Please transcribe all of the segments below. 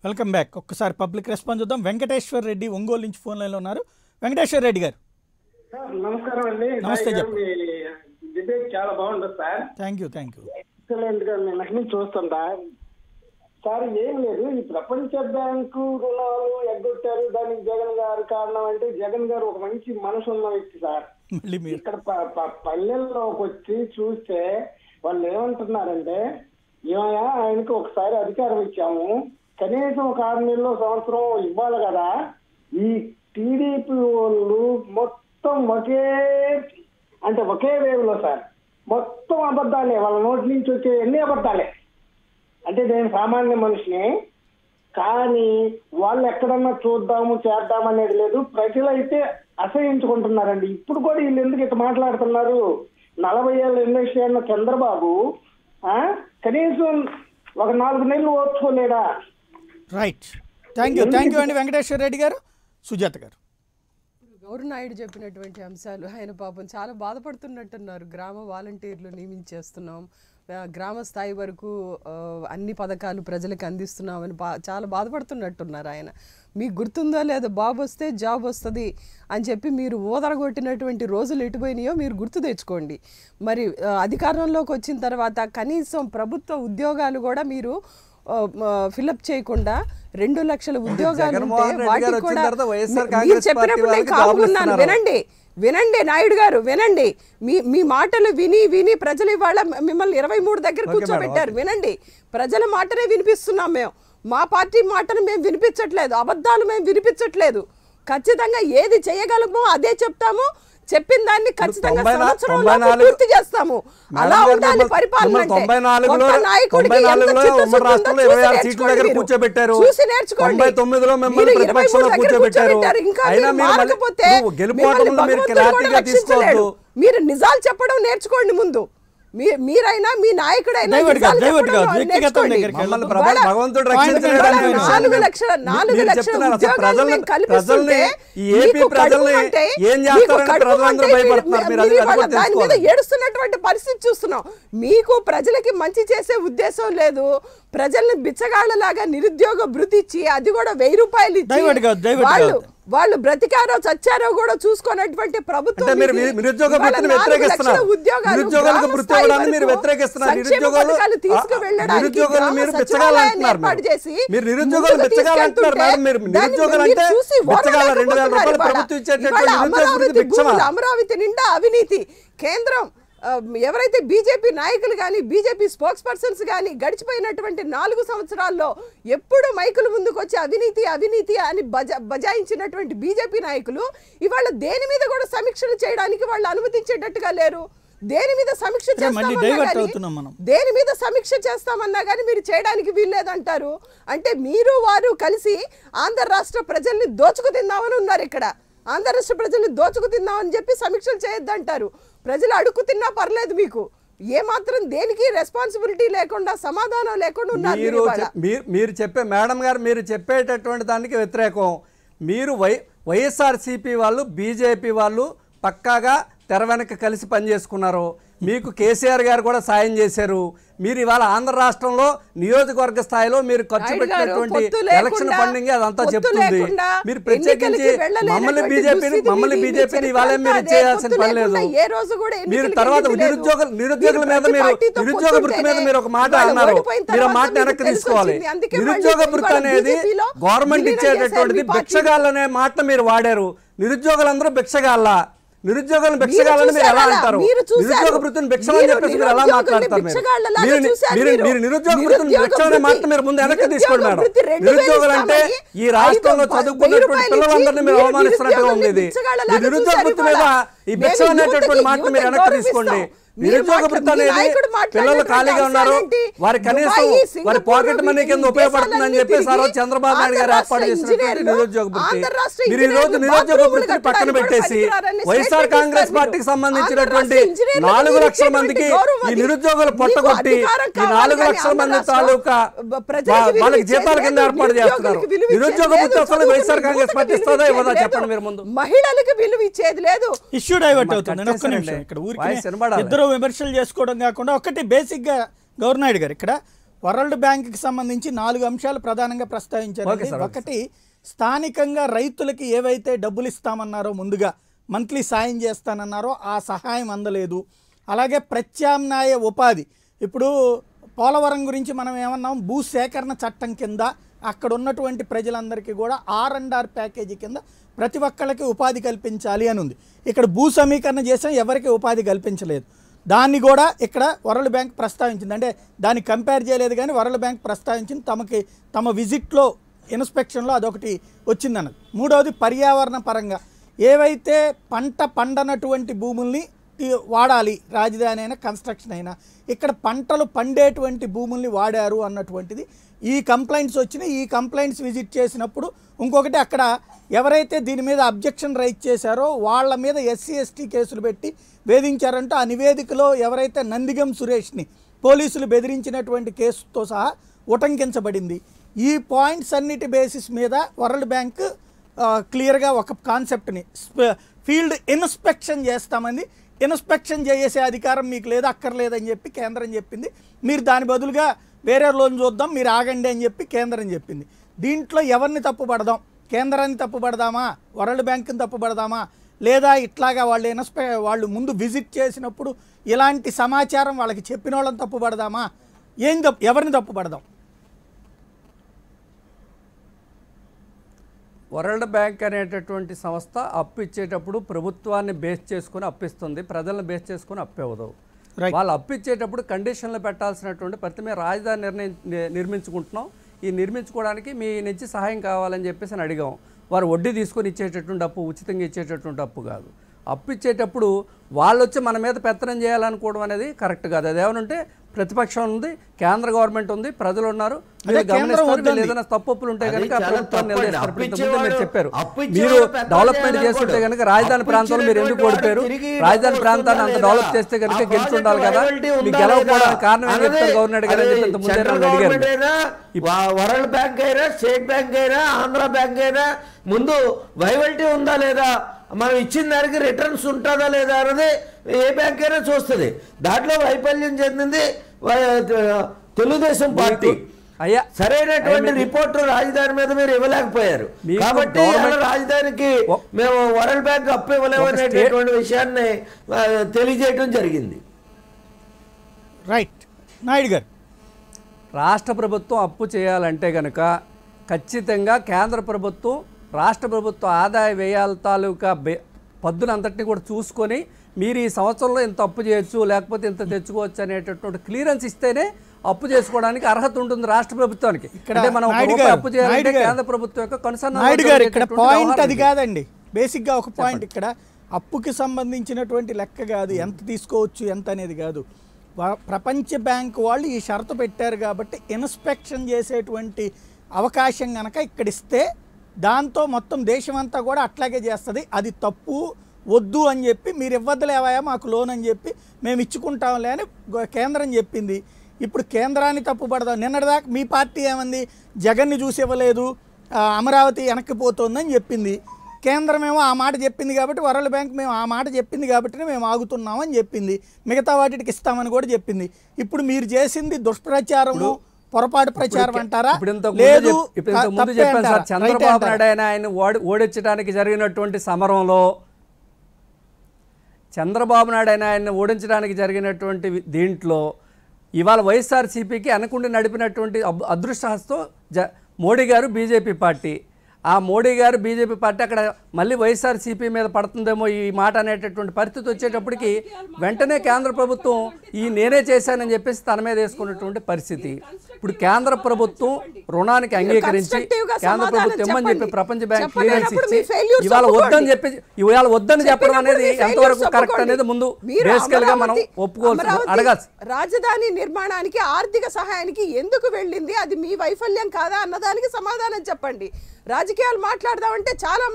Welcome back ఒక్కసారి public response చూద్దాం వెంకటేశ్వర్ రెడ్డి ఒంగోలు నుంచి ఫోన్ లైన్లో ఉన్నారు వెంకటేశ్వర్ రెడ్డి గారు సార్ నమస్కారం అండి నమస్తే సాయి గారు, చెప్పు. మీ డిబేట్ చాలా బాగుంటుంది sir thank you thank you excellent గా నేను అన్ని చూస్తుంటా సార్ ఏం లేదు ఈ ప్రపంచ బ్యాంకు రుణాలు ఎగ్గొట్టారు దానికి జగన్ గారు కారణం అంటే జగన్ గారు ఒక మంచి మనసు ఉన్న వ్యక్తి సార్ మళ్ళీ మీరు ఇక్కడ ప- ప- పల్లెల్లోకి వచ్చి చూస్తే వాళ్ళు ఏమంటున్నారంటే ఏమయ్యా ఆయనకి ఒకసారి అధికారం ఇచ్చాము కనీసం ఒక ఆరు నెలలో సంవత్సరం ఇవ్వాలి కదా ఈ టీడీపీ వాళ్ళు మొత్తం ఒకే అంటే ఒకే వేవ్ లో సార్ మొత్తం అబద్ధాలే వాళ్ళ నోటి నుంచి వచ్చే ఎన్ని అబద్ధాలే అంటే నేను సామాన్య మనిషిని కానీ వాళ్ళు ఎక్కడన్నా చూద్దాము చేద్దాం అనేది లేదు ప్రజలైతే అసహించుకుంటున్నారండి ఇప్పుడు కూడా వీళ్ళు ఎందుకు ఇట్లా మాట్లాడుతున్నారు నలభై ఏళ్ళ ఇండస్ట్రీ అన్న చంద్రబాబు ఆ కనీసం ఒక నాలుగు నెలలు ఓర్చుకోలేడా right thank you thank you అండి వెంకటేశ్వర్ రెడ్డి గారు సుజాత గారు గౌరనాయుడు చెప్పినటువంటి అంశాలు ఆయన పాపం చాలా బాధపడుతున్నట్టున్నారు గ్రామ వాలంటీర్లు నియమించేస్తున్నాం ఆ, గ్రామ స్థాయి వరకు ఆ, అన్ని పథకాలు ప్రజలకు అందిస్తున్నామని బా చాలా బాధపడుతున్నట్టున్నారు ఆయన మీకు గుర్తుందో లేదో బాబు వస్తే జాబ్ వస్తుంది అని చెప్పి మీరు ఊదరగొట్టినటువంటి రోజులు ఎటుపోయినాయో మీరు గుర్తు తెచ్చుకోండి మరి ఆ, అధికారంలోకి వచ్చిన తర్వాత కనీసం ప్రభుత్వ ఉద్యోగాలు కూడా మీరు ఫిలప్ చేయకుండా రెండు లక్షల ఉద్యోగాలు జగన్మోహన్ ఉంటే రెడ్డి వాటికి గారు వచ్చిన కూడా తర్వాత వైఎస్ఆర్ మీ- కాంగ్రెస్ మీరు చెప్పినప్పుడు పార్టీ నేను వాళ్ళకి జాబులు కాపుకున్నాను ఇస్తున్నారు. వినండి వినండి నాయుడు గారు వినండి మీ మీ మాటలు విని విని ప్రజలు ఇవాళ మిమ్మల్ని ఇరవై మూడు దగ్గర ఓకే కూర్చోబెట్టారు వినండి ప్రజల మాటనే వినిపిస్తున్నాం మేము మా పార్టీ మాటను మేము వినిపించట్లేదు అబద్ధాలు మేము వినిపించట్లేదు ఖచ్చితంగా ఏది చేయగలమో అదే చెప్తాము చెప్పిన దాన్ని ఖచ్చితంగా తొంభై నా- సంవత్సరంలో తొంభై నాలుగు- పూర్తి చేస్తాము అలా మేడం గారు ఉండాలి మిమ్మల్ని- పరిపాలన మిమ్మల్ని అంటే. తొంభై నాలుగులో- ఒక్క నాయకుడికి తొంభై ఎంత నాలుగులో చిత్తశుద్ధి ఉమ్మడి ఉందో రాష్ట్రంలో చూసి ఇరవై ఆరు సీట్ల నేర్చుకోండి దగ్గర మీరు. కూర్చోబెట్టారు. చూసి నేర్చుకోండి తొంభై తొమ్మిదిలో మిమ్మల్ని మీరు ఇరవై ప్రతిపక్షంలో మూడు దగ్గర కూర్చోబెట్టారు. కూర్చోబెట్టారు. ఇంకా అయినా మీరు మీరు మళ్ళీ- మారకపోతే నువ్వు గెలుపోటములను మిమ్మల్ని మీరు భగవంతుడు కూడా క్లారిటీగా రక్షించలేడు. తీసుకోవద్దు. మీరు నిజాలు చెప్పడం నేర్చుకోండి ముందు మీ- మీరైనా మీ నాయకుడైనా దయవటి కాదు, నిజాలు దయవటి చెప్పడం కాదు, వ్యక్తిగతం నేర్చుకోండి. దగ్గరికి మమ్మల్ని వెళ్ళదు. ప్రభ- ఇవాళ- భగవంతుడు పాయింట్ రక్షించలేదని ఏంటంటే విషయాన్ని నాలుగు మీరు- లక్షల నాలుగు మీరు లక్షల చెప్తున్నారు అసలు ఉద్యోగాలు ప్రజల్ని మేము కల్పిస్తుంటే ప్రజల్ని ఈ ఏపీ మీకు ప్రజల్ని కడుపు మంటే, ఏం మీకు చేస్తారని కడుపు ప్రజలందరూ మంటే భయపడుతున్నారు. మీరు మీరు అది- అది ఇవాళ కూడా దాని మీద తెలుసుకోవాలి. ఏడుస్తున్నటువంటి పరిస్థితి చూస్తున్నాం మీకు ప్రజలకి మంచి చేసే ఉద్దేశం లేదు ప్రజల్ని బిచ్చగాళ్ళలాగా నిరుద్యోగ భృతి ఇచ్చి అది కూడా వెయ్యి రూపాయలు ఇచ్చి దయవటి కాదు, దయవటి వాళ్ళు కాదు. వాళ్ళు బ్రతికారో చచ్చారో కూడా చూసుకున్నటువంటి ప్రభుత్వం అంటే మీరు ఇది. వి- నిరుద్యోగ ఇవాళ వృత్తిని నాలుగు వ్యతిరేకిస్తున్నారు. లక్షల ఉద్యోగాలు నిరుద్యోగులకు గ్రామ వృత్తి స్థాయి ఇవ్వడాన్ని మీరు వరకు వ్యతిరేకిస్తున్నారు. సంక్షేమ నిరుద్యోగులు- పథకాలు ఆ, తీసుకువెళ్ళడానికి నిరుద్యోగులు గ్రామ మీరు సచివాలయాన్ని బిచ్చగాళ్ళు అంటున్నారు ఏర్పాటు మేడం. చేసి మీరు నిరుద్యోగులు ముందుకు బిచ్చగాళ్ళు అంటున్నారు తీసుకెళ్తుంటే మేడం. మీరు దాన్ని నిరుద్యోగులు మీరు అంటే చూసి బిచ్చగాళ్ళ రెండు వేల ఓర్వలేకపోతున్నారు రూపాయలు ఇవాళ. ప్రభుత్వం ఇచ్చేటటువంటి ఇవాళ నిరుద్యోగ అమరావతి వృత్తి భిక్షమా? భూములు, అమరావతి నిండా అవినీతి కేంద్రం ఆ, ఎవరైతే బీజేపీ నాయకులు కానీ బీజేపీ స్పోక్స్ పర్సన్స్ కానీ గడిచిపోయినటువంటి నాలుగు సంవత్సరాల్లో ఎప్పుడు మైకుల ముందుకు వచ్చి అవినీతి అవినీతి అని బజ బజాయించినటువంటి బీజేపీ నాయకులు ఇవాళ దేని మీద కూడా సమీక్షలు చేయడానికి వాళ్ళు అనుమతించేటట్టుగా లేరు దేని మీద సమీక్ష అంటే మళ్ళీ చేస్తామన్నా divert గానీ- అవుతున్నాం మనం. దేని మీద సమీక్ష చేస్తామన్నా కానీ మీరు చేయడానికి వీల్లేదంటారు అంటే మీరు వారు కలిసి ఆంధ్ర రాష్ట్ర ప్రజల్ని దోచుకు తిందామని ఉన్నారు ఇక్కడ ఆంధ్ర రాష్ట్ర ప్రజల్ని దోచుకు తిందామని చెప్పి సమీక్షలు చేయొద్దంటారు ప్రజలు అడుగు తిన్నా పర్లేదు మీకు ఏ మాత్రం దేనికి రెస్పాన్సిబిలిటీ లేకుండా సమాధానం లేకుండా ఉన్నారు మీరు మీరు ఇవాళ. చెప్- మీరు మీరు చెప్పే మేడం గారు మీరు చెప్పేటటువంటి దానికి వ్యతిరేకం మీరు వై వైఎస్ఆర్సీపీ వాళ్ళు బీజేపీ వాళ్ళు పక్కాగా తెర వెనక కలిసి పనిచేసుకున్నారు మీకు కేసీఆర్ గారు కూడా సాయం చేశారు మీరు ఇవాళ ఆంధ్ర రాష్ట్రంలో నియోజకవర్గ స్థాయిలో మీరు ఖర్చు నాయుడు గారు, పెట్టినటువంటి పొత్తు లేకుండా- ఎలక్షన్ ఫండింగ్ అదంతా పొత్తు చెప్తుంది లేకుండా మీరు ప్రత్యేకించి ఎన్నికలకి వెళ్ళలేనటువంటి మమ్మల్ని బీజేపీని దుస్థితి మమ్మల్ని మీది. బీజేపీని మీ ఇవాళ మీరు చరిత్ర చేయాల్సిన అదే. పని లేదు పొత్తు ఏ రోజు కూడా మీరు ఎన్నికలకి తర్వాత వెళ్ళింది లేదు. నిరుద్యోగుల నిరుద్యోగుల మీరు మీద ప్రతి మీరు పార్టీతో నిరుద్యోగ వృత్తి మీద పొత్తుంటేనే మీరు ఒక మాట వాళ్ళు అన్నారు ఓడిపోయిన మీరు ఆ తర్వాత మాట మీకు వెనక్కి తెలిసి తీసుకోవాలి వచ్చింది. అందుకే నిరుద్యోగ మళ్ళీ వృత్తి ఇవాళ అనేది BJP లో గవర్నమెంట్ విలీనం చేశారు ఇచ్చేటటువంటిది మీ పార్టీని. భిక్షగాళ్ళనే మాట మీరు వాడారు నిరుద్యోగులందరూ భిక్షగాళ్ళ నిరుద్యోగులను భిక్షగాళ్ళని మీరు ఎలా చూశారా? అంటారు మీరు చూశారు. నిరుద్యోగ వృత్తిని భిక్షమని మీరు చెప్పేసి మీరు ఎలా నిరుద్యోగుల్ని మాట్లాడతారు మీరు భిక్షగాళ్ళలాగా మీరు చూశారు మీరు మీరు. మీరు నిరుద్యోగ వృత్తిని నిరుద్యోగ భిక్షమనే మాట వృత్తి- మీరు ముందు వెనక్కి నిరుద్యోగ తీసుకోండి మేడం వృత్తి రెండు వేలు నిరుద్యోగులు అంటే ఇస్తామని ఈ రాష్ట్రంలో ఐదు చదువుకున్నటువంటి రూపాయలు పిల్లలందరినీ మీరు ఇచ్చి అవమానిస్తున్నట్టుగా ఉంది ఇది నిరుద్యోగుల్ని ఈ నిరుద్యోగ చూశారు వృత్తి మీద ఇవాళ. ఈ మేము భిక్ష అనేటటువంటి యువతకి- మాట మీరు యువతకి వెనక్కి తీసుకోండి గౌరవిస్తాం. మీరు నిరుద్యోగ మాట్లా- వృత్తి మీ అనేది నాయకుడు పిల్లలు మాట్లాడినటువంటి ఖాళీగా ఉన్నారు అంశాలేంటి? వారి కనీసం దుబాయ్, వారి సింగపూర్, పాకెట్ మనీ కింద విదేశాలన్నీ ఉపయోగపడుతుందని చెప్పేసి ఆ రోజు తిరిగి చంద్రబాబు నాయుడు గారు ఆంధ్ర ఏర్పాటు రాష్ట్ర చేసినటువంటి ఇంజనీర్లు, నిరుద్యోగ వృత్తి ఆంధ్ర రాష్ట్ర మీరు ఈ రోజు ఇంజనీర్లు నిరుద్యోగ బాత్రూములు వృత్తిని పక్కన కట్టడానికి పెట్టేసి కూడా పనికిరారని వైఎస్ఆర్ స్టేట్మెంట్ కాంగ్రెస్ ఇస్తారు పార్టీకి మీరు. సంబంధించినటువంటి ఆంధ్ర రాష్ట్ర ఇంజనీర్లకు నాలుగు మీరు లక్షల ఇచ్చేటువంటి మందికి గౌరవం ఈ అది. నిరుద్యోగులు మీకు పొట్టగొట్టి అధికారం ఈ కావాలి నాలుగు కానీ లక్షల ఆంధ్ర మంది రాష్ట్రం తాలూకా బ- ప్రజలకు వా- వాళ్ళకి విలువ జీతాల కింద ఇచ్చేది ఏర్పాటు లేదు, చేస్తున్నారు నిరుద్యోగులకు విలువ నిరుద్యోగ ఇచ్చేది వృత్తి లేదు, అసలు వైఎస్ఆర్ చదువుకున్న కాంగ్రెస్ పార్టీ యువతకు ఇస్తుందా విలువ ఇవ్వదా ఇచ్చేది చెప్పండి లేదు. మీరు ముందు మహిళలకు విలువ ఇచ్చేది లేదు ఇష్యూ డైవర్ట్ మాకు అవుతుంది కట్ ఒక్క నిమిషం చేశారండి. ఇక్కడ వాయిస్ ఊరికి వినబడాలి. ఇద్దరు విమర్శలు చేసుకోవడం కాకుండా ఒకటి బేసిక్గా గవర్నాయుడు గారు ఇక్కడ వరల్డ్ బ్యాంక్కి సంబంధించి నాలుగు అంశాలు ప్రధానంగా ప్రస్తావించారు ఓకే సార్, ఓకే ఒకటి స్థానికంగా రైతులకి ఏవైతే డబ్బులు ఇస్తామన్నారో ముందుగా మంత్లీ సాయం చేస్తానన్నారో ఆ సహాయం అందలేదు అలాగే ప్రత్యామ్నాయ ఉపాధి ఇప్పుడు పోలవరం గురించి మనం ఏమన్నాం భూ సేకరణ చట్టం కింద అక్కడ ఉన్నటువంటి ప్రజలందరికీ కూడా ఆర్ అండ్ ఆర్ ప్యాకేజీ కింద ప్రతి ఒక్కళ్ళకి ఉపాధి కల్పించాలి అని ఉంది ఇక్కడ భూ సమీకరణ చేసాం ఎవరికి ఉపాధి కల్పించలేదు దాన్ని కూడా ఇక్కడ వరల్డ్ బ్యాంక్ ప్రస్తావించింది అంటే దాన్ని కంపేర్ చేయలేదు కానీ వరల్డ్ బ్యాంక్ ప్రస్తావించింది తమకి తమ విజిట్లో ఇన్స్పెక్షన్లో అదొకటి వచ్చిందన్నది మూడవది పర్యావరణ పరంగా ఏవైతే పంట పండనటువంటి భూముల్ని తీ- వాడాలి రాజధాని అయినా కన్స్ట్రక్షన్ అయినా ఇక్కడ పంటలు పండేటువంటి భూముల్ని వాడారు అన్నటువంటిది ఈ కంప్లైంట్స్ వచ్చినాయి ఈ కంప్లైంట్స్ విజిట్ చేసినప్పుడు ఇంకొకటి అక్కడ ఎవరైతే దీని మీద అబ్జెక్షన్ రైజ్ చేశారో వాళ్ళ మీద ఎస్సీ ఎస్టీ కేసులు పెట్టి వేధించారంటూ ఆ నివేదికలో ఎవరైతే నందిగం సురేష్ని పోలీసులు బెదిరించినటువంటి కేసుతో సహా ఉటంకించబడింది ఈ పాయింట్స్ అన్నిటి బేసిస్ మీద వరల్డ్ బ్యాంక్ ఆ, క్లియర్గా ఒక కాన్సెప్ట్ని స్ప- ఫీల్డ్ ఇన్స్పెక్షన్ చేస్తామని ఇన్స్పెక్షన్ చేసే అధికారం మీకు లేదు అక్కర్లేదని చెప్పి కేంద్రం చెప్పింది మీరు దాని బదులుగా వేరే లోన్ చూద్దాం మీరు ఆగండి అని చెప్పి కేంద్రం చెప్పింది దీంట్లో ఎవరిని తప్పుపడదాం కేంద్రాన్ని తప్పుపడదామా వరల్డ్ బ్యాంక్ని తప్పుపడదామా లేదా ఇట్లాగా వాళ్ళు ఇన్స్పె వాళ్ళు ముందు విజిట్ చేసినప్పుడు ఇలాంటి సమాచారం వాళ్ళకి చెప్పిన వాళ్ళని తప్పుపడదామా ఏం తప్పు ఎవరిని తప్పుపడదాం వరల్డ్ బ్యాంక్ అనేటటువంటి సంస్థ అప్పు ఇచ్చేటప్పుడు ప్రభుత్వాన్ని బేస్ చేసుకుని అప్పిస్తుంది ప్రజలను బేస్ చేసుకుని అప్పు ఇవ్వదు Right. వాళ్ళు అప్పు ఇచ్చేటప్పుడు కండిషన్లు పెట్టాల్సినటువంటి ప్రతి మేము రాజధాని నిర్ణయం ని- నిర్మించుకుంటున్నాం ఈ నిర్మించుకోవడానికి మీ నుంచి సహాయం కావాలని చెప్పేసి అని అడిగాం వారు వడ్డీ తీసుకొని ఇచ్చేటటువంటి అప్పు ఉచితంగా ఇచ్చేటటువంటి అప్పు కాదు అప్పు ఇచ్చేటప్పుడు వాళ్ళు వచ్చి మన మీద పెత్తనం చేయాలనుకోవడం అనేది కరెక్ట్ కాదు అదేమనంటే ప్రతిపక్షం ఉంది కేంద్ర గవర్నమెంట్ ఉంది ప్రజలు ఉన్నారు వీళ్ళు కేంద్రం గమనిస్తారు వీళ్ళు వద్దంది. ఏదైనా తప్పులు ఉంటే అది కనుక చాలా ప్రభుత్వాన్ని తప్పండి. నిలదీస్తారు. అప్పు ఇంతకు ముందే మీరు ఇచ్చేవాడు- చెప్పారు అప్పు మీరు ఇచ్చేవాడు పెద్ద డెవలప్మెంట్ చేయాలనుకోడు. చేస్తుంటే కనుక రాజధాని అప్పు ప్రాంతంలో మీరు ఎందుకు ఇచ్చినటువంటి ఓడిపోయారు వాడు తిరిగి రాజధాని డబ్బు ప్రాంతాన్ని అంత వస్తుందా డెవలప్ లేదా? చేస్తే కనుక ఆ గెలిచి ఉండాలి కదా ప్రాజెక్టు మీకు ఉందా గెలవకపోవడానికి లేదా? కారణం ఏం చెప్తారు అన్నది గవర్నర్ గారు అని చెప్పి ఇంతకు ముందే సెంట్రల్ నన్ను అడిగారు గవర్నమెంట్ అయినా, వా- వరల్డ్ బ్యాంక్ అయినా స్టేట్ బ్యాంక్ అయినా ఆంధ్ర బ్యాంక్ అయినా ముందు వైవల్టీ ఉందా లేదా మనం ఇచ్చిన దానికి రిటర్న్స్ ఉంటుందా లేదా అన్నది ఏ బ్యాంక్ అయినా చూస్తుంది దాంట్లో వైఫల్యం చెందింది వై- తెలుగుదేశం పార్టీ అయ్యా సరైనటువంటి రిపోర్ట్ రాజధాని మీద మీరు ఇవ్వలేకపోయారు మీకు కాబట్టి గవర్నమెంట్- అలా రాజధానికి ఒ- మేము వరల్డ్ బ్యాంక్ అప్పు ఇవ్వలేము ఒక స్టే- అనేటటువంటి విషయాన్ని ఆ, తెలియజేయడం జరిగింది రైట్ నాయుడు గారు రాష్ట్ర ప్రభుత్వం అప్పు చేయాలంటే కనుక ఖచ్చితంగా కేంద్ర ప్రభుత్వం రాష్ట్ర ప్రభుత్వ ఆదాయ వ్యయాల తాలూకా బె పద్దునంతటిని కూడా చూసుకొని మీరు ఈ సంవత్సరంలో ఇంత అప్పు చేయొచ్చు లేకపోతే ఇంత తెచ్చుకోవచ్చు అనేటటువంటి క్లియరెన్స్ ఇస్తేనే అప్పు చేసుకోవడానికి అర్హత ఉంటుంది రాష్ట్ర ప్రభుత్వానికి ఇక్కడ అంటే మనం ఒక నాయుడు రూపాయి గారు, అప్పు చేయాలంటే నాయుడు గారు. కేంద్ర ప్రభుత్వం యొక్క కన్సర్న్ నాయుడు గారు ఇక్కడ పాయింట్ అది కాదండి బేసిక్గా ఒక పాయింట్ ఇక్కడ అప్పుకి సంబంధించినటువంటి లెక్క కాదు ఎంత తీసుకోవచ్చు ఎంత అనేది కాదు వా- ప్రపంచ బ్యాంక్ వాళ్ళు ఈ షరతు పెట్టారు కాబట్టి ఇన్స్పెక్షన్ చేసేటువంటి అవకాశం కనుక ఇక్కడ ఇస్తే దాంతో మొత్తం దేశం అంతా కూడా అట్లాగే చేస్తుంది అది తప్పు వద్దు అని చెప్పి మీరు ఇవ్వద్దులేవాయా మాకు లోన్ అని చెప్పి మేము ఇచ్చుకుంటాంలే అని గో- కేంద్రం చెప్పింది ఇప్పుడు కేంద్రాన్ని తప్పుపడదాం నిన్నటిదాకా మీ పార్టీ ఏమంది జగన్ని చూసి ఇవ్వలేదు ఆ, అమరావతి వెనక్కిపోతోందని చెప్పింది కేంద్రం ఏమో ఆ మాట చెప్పింది కాబట్టి వరల్డ్ బ్యాంక్ మేము ఆ మాట చెప్పింది కాబట్టి మేము ఆగుతున్నామని చెప్పింది మిగతా వాటికి ఇస్తామని కూడా చెప్పింది ఇప్పుడు మీరు చేసింది దుష్ప్రచారము పొరపాటు ప్రచారం అంటారా ఇప్పుడు ఇంతకు లేదు ముందు చెప్- ఇప్పుడు ఇంతకు ముందు తప్పే చెప్పాను సార్ అంటారా? చంద్రబాబు రైటే అంటారా? నాయుడు ఆయన ఆయన ఓడి ఓడించడానికి జరిగినటువంటి సమరంలో చంద్రబాబు నాయుడు ఆయన ఆయన్ని ఓడించడానికి జరిగినటువంటి వి- దీంట్లో ఇవాళ వైఎస్ఆర్సీపీకి అనకుండా నడిపినటువంటి అబ్- అదృష్టహస్తం జ మోడీ గారు బీజేపీ పార్టీ ఆ మోడీ గారు బీజేపీ పార్టీ అక్కడ మళ్ళీ వైఎస్ఆర్సీపీ మీద పడుతుందేమో ఈ మాట అనేటటువంటి పరిస్థితి వచ్చేటప్పటికి వెంటనే కేంద్ర ప్రభుత్వం ఈ నేనే చేశానని చెప్పేసి తన మీద వేసుకున్నటువంటి పరిస్థితి ఇప్పుడు కేంద్ర ప్రభుత్వం రుణానికి అంగీకరించి constructive గా కేంద్ర సమాధానం ప్రభుత్వం ఇమ్మని చెప్పి చెప్పండి. ప్రపంచ బ్యాంక్ చెప్పండి క్లియరెన్స్ అన్నప్పుడు ఇచ్చి మీ failures ఇవాళ ఒప్పుకోండి. వద్దని చెప్పి ఇవాళ వద్దని చెప్పడం అనేది చెప్పినప్పుడు మీ ఎంతవరకు failures కరెక్ట్ ఒప్పుకోండి. అనేది ముందు మీరు బేసికల్ గా మనం అమరావతి- ఒప్పుకోవాల్సి అమరావతి అడగాల్సి రాజధాని నిర్మాణానికి ఆర్థిక సహాయానికి ఎందుకు వెళ్ళింది అది మీ వైఫల్యం కాదా అన్నదానికి సమాధానం చెప్పండి రాజకీయాలు మాట్లాడదామంటే చాలా మాట్లాడదాం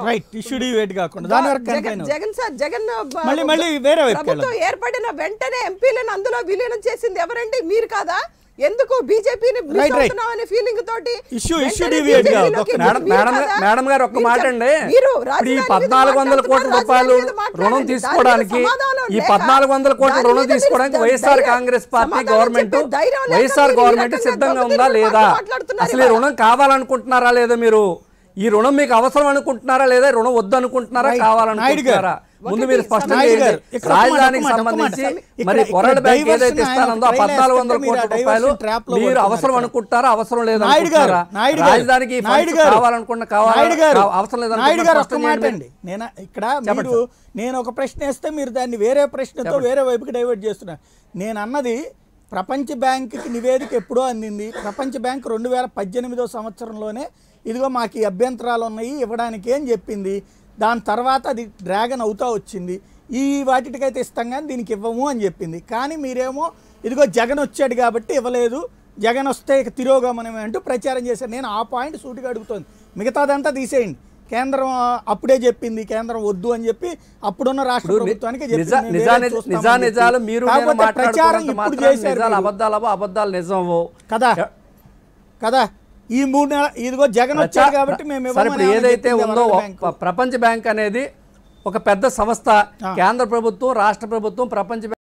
రైట్ ఇష్యూ డివేట్ కాకుండా దాని వరకు జగన్ కన్ఫైన్ జగన్ సార్ జగన్ బ- మళ్ళీ- మళ్ళీ వేరే వైపుకి ప్రభుత్వం ఏర్పడిన వెంటనే ఎంపీలను అందులో విలీనం చేసింది ఎవరండి మీరు కాదా ఎందుకు బీజేపీని Right, right. అనే ఫీలింగ్ తోటి Issue- వెంటనే issue deviate కాదు. BJP లోకి ఒక్క మేడం మీరు మేడం కాదా? గా- మేడం గారు ఒక్క మీరు మాట చెప్- అండి మీరు ఇప్పుడు ఈ రాజధాని మీద పద్నాలుగు వందల కోట్ల మాట్లాడుతున్నారు, రూపాయలు రాజధాని మీద రుణం మాట్లాడండి. తీసుకోవడానికి దాని మీద సమాధానం ఈ లేక, పద్నాలుగు వందల కోట్ల దాని రుణం మీద తీసుకోవడానికి మీరు వైఎస్ఆర్ ధైర్యం- కాంగ్రెస్ పార్టీ సమాధానం గవర్నమెంట్ చెప్పే ధైర్యం లేక వైఎస్ఆర్ మీరు ఈ గవర్నమెంట్ రకంగా సిద్ధంగా దొంగ ఉందా తిరుగుడు లేదా మాట్లాడుతున్నారు అసలు ఈ ఇవాళ. రుణం కావాలనుకుంటున్నారా లేదా మీరు ఈ రుణం మీకు అవసరం అనుకుంటున్నారా లేదా రుణం వద్దనుకుంటున్నారా Right. కావాలనుకుంటున్నారా నాయుడు ముందు గారు, మీరు ఒకటి స్పష్టం నాయుడు చేయండి గారు, ఇక్కడ ఒక మాట, రాజధానికి ఒక మాట, ఒక మాట. సంబంధించి ఇక్కడ- మరి ఇక్కడ వరల్డ్ బ్యాంక్ diversion ఏదైతే ఆయన ఇస్తానందో ఆ ట్రైల్ పద్నాలుగు వందల వేస్తుంటే మీరు కోట్ల ఆ రూపాయలు diversion trap లో మీరు పడుతున్నారు అవసరం ఇక్కడ. అనుకుంటారా అవసరం లేదు నాయుడు గారు అనుకుంటున్నారా? నాయుడు గారు రాజధానికి ఈ నాయుడు funds గారు కావాలనుకున్న కావాల- నాయుడు గారు కావ- అవసరం లేదు నాయుడు గారు ఒక్క అనుకుంటున్నా మాట స్పష్టం అండి నేను ఇక్కడ చెప్పండి మీరు నేను ఒక ప్రశ్న వేస్తే మీరు దాన్ని వేరే ప్రశ్నతో వేరే వైపుకి డైవర్ట్ చేస్తున్నారు నేను అన్నది ప్రపంచ బ్యాంకుకి నివేదిక ఎప్పుడో అందింది ప్రపంచ బ్యాంక్ రెండు వేల పద్దెనిమిదో సంవత్సరంలోనే ఇదిగో మాకు ఈ అభ్యంతరాలు ఉన్నాయి ఇవ్వడానికి అని చెప్పింది దాని తర్వాత అది డ్రాగన్ అవుతా వచ్చింది ఈ వాటికైతే ఇస్తాం కానీ దీనికి ఇవ్వము అని చెప్పింది కానీ మీరేమో ఇదిగో జగన్ వచ్చాడు కాబట్టి ఇవ్వలేదు జగన్ వస్తే ఇక తిరోగమనమే అంటూ ప్రచారం చేశారు నేను ఆ పాయింట్ సూటిగా అడుగుతోంది మిగతాదంతా తీసేయండి కేంద్రం ఆ, అప్పుడే చెప్పింది కేంద్రం వద్దు అని చెప్పి అప్పుడున్న రాష్ట్ర ఇప్పుడు ని- ప్రభుత్వానికి నిజా చెప్పింది, మేము నిజా వేరే నిజ- చూస్తామని నిజా చెప్పి. నిజాలు మీరు నేను కాకపోతే ప్రచారం మాట్లాడుకున్నంత ఇప్పుడు మాత్రాన చేశారు నిజాలు మీరు. అబద్ధాలవో అబద్ధాలు నిజమో కదా కదా ఈ మూడు నెల ఇదిగో జగన్ వచ్చాడు కాబట్టి మేము సరే ఇవ్వమని ఇప్పుడు ఏమని ఏదైతే చెప్పింది ఉందో వరల్డ్ బ్యాంకు? ప్ర- ప్రపంచ బ్యాంక్ అనేది ఒక పెద్ద సంస్థ కేంద్ర ప్రభుత్వం రాష్ట్ర ప్రభుత్వం ప్రపంచ